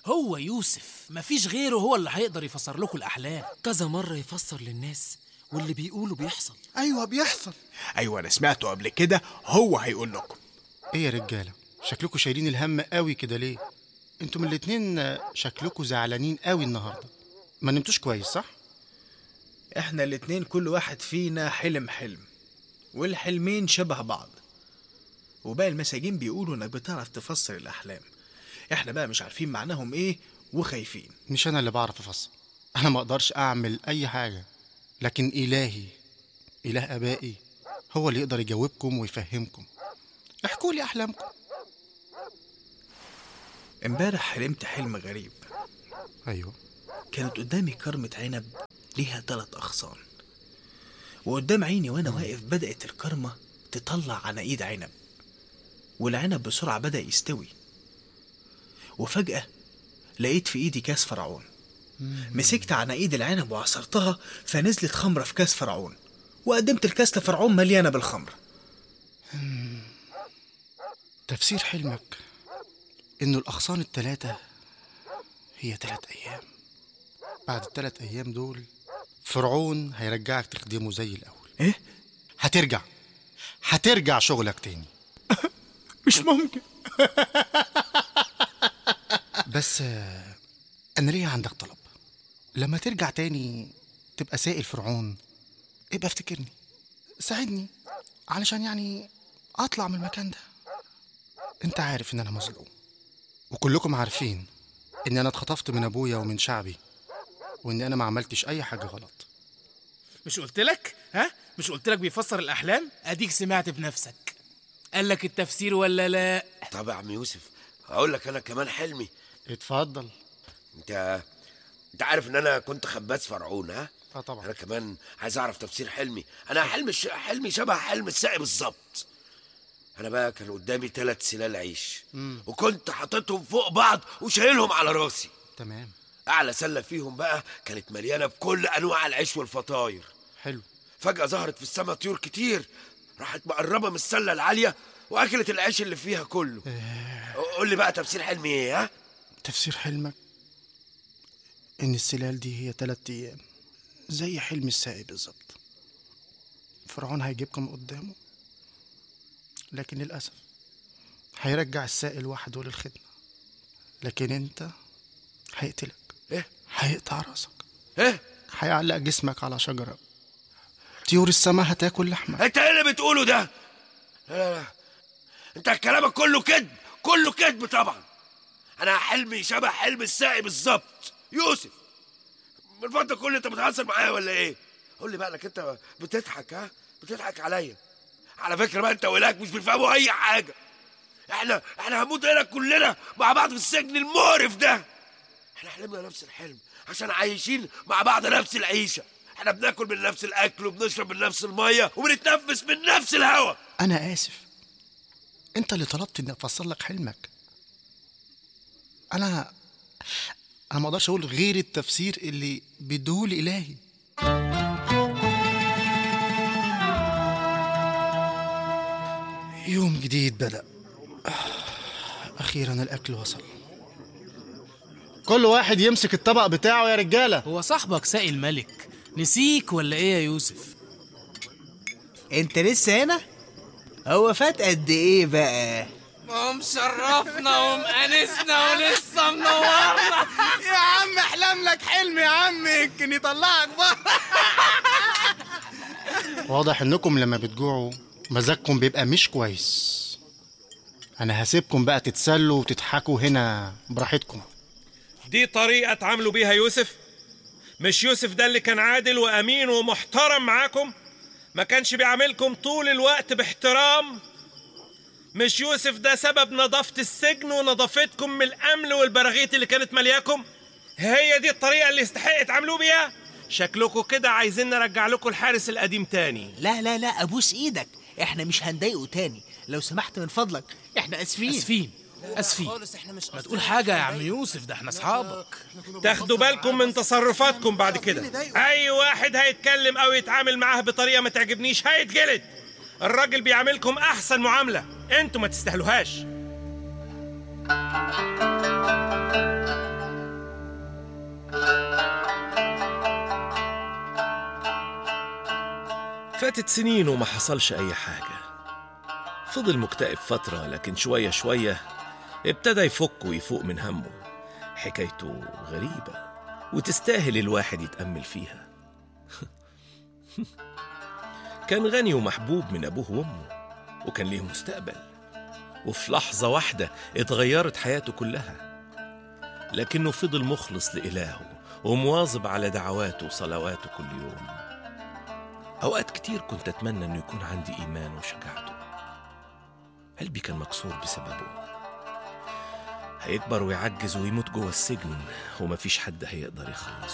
هو يوسف مفيش غيره هو اللي هيقدر يفسر لكم الأحلام كذا مرة يفسر للناس واللي بيقوله بيحصل ايوه بيحصل ايوه انا سمعته قبل كده هو هيقول لكم ايه يا رجاله شكلكم شايلين الهم قوي كده ليه انتم الاتنين شكلكم زعلانين قوي النهارده ما نمتوش كويس صح احنا الاتنين كل واحد فينا حلم حلم والحلمين شبه بعض وباقي المساجين بيقولوا انك بتعرف تفسر الاحلام احنا بقى مش عارفين معناهم ايه وخايفين مش انا اللي بعرف افسر انا ما اقدرش اعمل اي حاجه لكن الهي اله ابائي هو اللي يقدر يجاوبكم ويفهمكم احكوا لي احلامكم امبارح حلمت حلم غريب ايوه كانت قدامي كرمة عنب ليها تلات أغصان وقدام عيني وأنا واقف بدأت الكرمة تطلع عناقيد عنب والعنب بسرعة بدأ يستوي وفجأة لقيت في إيدي كاس فرعون مسكت عناقيد العنب وعصرتها فنزلت خمرة في كاس فرعون وقدمت الكاس لفرعون مليانة بالخمر تفسير حلمك انه الاغصان التلاتة هي تلات ايام بعد التلات ايام دول فرعون هيرجعك تخدمه زي الاول إيه؟ هترجع هترجع شغلك تاني مش ممكن بس آه، انا ليا عندك طلب لما ترجع تاني تبقى سائل فرعون ابقى افتكرني ساعدني علشان يعني اطلع من المكان ده انت عارف ان انا مظلوم وكلكم عارفين ان انا اتخطفت من ابويا ومن شعبي وان انا ما عملتش اي حاجه غلط مش قلت لك ها مش قلت لك بيفسر الأحلام أديك سمعت بنفسك قال لك التفسير ولا لا طب يا عم يوسف هقول لك انا كمان حلمي اتفضل انت انت عارف ان انا كنت خباز فرعون ها اه طبعا انا كمان عايز اعرف تفسير حلمي انا حلم ش... حلمي شبه حلم الساقي بالظبط انا بقى كان قدامي ثلاث سلال عيش وكنت حاططهم فوق بعض وشايلهم على راسي تمام اعلى سله فيهم بقى كانت مليانه بكل انواع العيش والفطاير حلو فجاه ظهرت في السما طيور كتير راحت مقربه من السله العاليه واكلت العيش اللي فيها كله قول لي بقى تفسير حلمي ايه ها تفسير حلمك ان السلال دي هي تلات ايام زي حلم الساقي بالظبط فرعون هيجيبكم قدامه لكن للاسف هيرجع الساقي لوحده للخدمه لكن انت هيقتلك ايه هيقطع راسك ايه هيعلق جسمك على شجره طيور السماء هتاكل لحمك انت ايه اللي بتقوله ده لا لا لا انت كلامك كله كذب كله كذب طبعا انا حلمي شبه حلم الساقي بالظبط يوسف من فضلك كل انت بتهزر معايا ولا ايه قول لي بقى انك انت بتضحك ها بتضحك عليا على فكره بقى انت ولاك مش بيفهموا اي حاجه احنا احنا هنموت هنا كلنا مع بعض في السجن المقرف ده احنا حلمنا نفس الحلم عشان عايشين مع بعض نفس العيشه احنا بناكل من نفس الاكل وبنشرب من نفس الميه وبنتنفس من نفس الهواء انا اسف انت اللي طلبت اني افسر لك حلمك انا انا ما اقدرش اقول غير التفسير اللي بيديهولي الهي يوم جديد بدأ أخيرا الأكل وصل كل واحد يمسك الطبق بتاعه يا رجالة هو صاحبك ساقي الملك نسيك ولا ايه يا يوسف انت لسه هنا هو فات قد ايه بقى ومشرفنا ومأنسنا ولسه منورنا يا عم احلم لك حلم يا عم يمكن يطلعك بره واضح انكم لما بتجوعوا مزاجكم بيبقى مش كويس انا هسيبكم بقى تتسلوا وتضحكوا هنا براحتكم دي طريقة تعاملوا بيها يوسف مش يوسف ده اللي كان عادل وأمين ومحترم معاكم ما كانش بيعاملكم طول الوقت باحترام مش يوسف ده سبب نظافة السجن ونظافتكم من الأمل والبراغيث اللي كانت ملياكم هي دي الطريقة اللي يستحق تعاملوا بيها شكلكم كده عايزين نرجع لكم الحارس القديم تاني لا لا لا ابوس ايدك احنا مش هنضايقه تاني لو سمحت من فضلك احنا اسفين اسفين اسفين خالص احنا مش ما تقول حاجة يا عم يوسف ده احنا اصحابك تاخدوا بالكم من تصرفاتكم بعد كده اي واحد هيتكلم او يتعامل معاه بطريقه ما تعجبنيش هيتجلد الراجل بيعاملكم احسن معامله انتوا ما تستاهلوهاش فاتت سنين وما حصلش أي حاجة فضل مكتئب فترة لكن شوية شوية ابتدى يفك ويفوق من همه حكايته غريبة وتستاهل الواحد يتأمل فيها كان غني ومحبوب من أبوه وأمه وكان ليه مستقبل وفي لحظة واحدة اتغيرت حياته كلها لكنه فضل مخلص لإلهه ومواظب على دعواته وصلواته كل يوم أوقات كتير كنت أتمنى إنه يكون عندي إيمان وشجاعته قلبي كان مكسور بسببه هيكبر ويعجز ويموت جوه السجن ومفيش حد هيقدر يخلصه